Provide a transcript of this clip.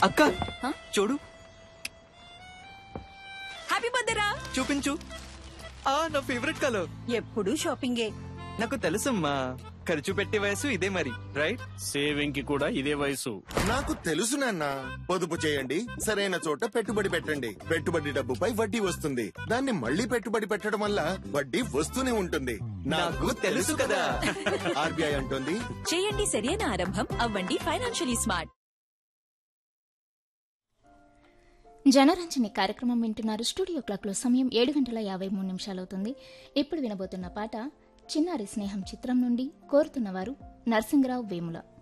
అక్క చూడు happy birthday రా చూపించు ఆ నా ఫేవరెట్ కలర్ ఎప్పుడు షాపింగే నాకు తెలుసమ్మా ఖర్చు పెట్టే వయసు ఇదే మరి రైట్ సేవింగ్ కి కూడా ఇదే వయసు నాకు తెలుసు నాన్న పొదుపు చేయండి సరైన చోట పెట్టుబడి పెట్టండి పెట్టుబడి డబ్బుపై వడ్డీ వస్తుంది దాన్ని మళ్ళీ పెట్టుబడి పెట్టడం వల్ల వడ్డీ వస్తూనే ఉంటుంది నాకు తెలుసు కదా. ఆర్బీఐ అంటుంది చేయండి సరైన ఆరంభం అవ్వండి ఫైనాన్షియలీ స్మార్ట్ జనరంజని కార్యక్రమం వింటున్నారు స్టూడియో క్లాక్లో సమయం ఏడు గంటల యాభై మూడు నిమిషాలవుతుంది ఇప్పుడు వినబోతున్న పాట చిన్నారి స్నేహం చిత్రం నుండి కోరుతున్నవారు నరసింగరావు వేముల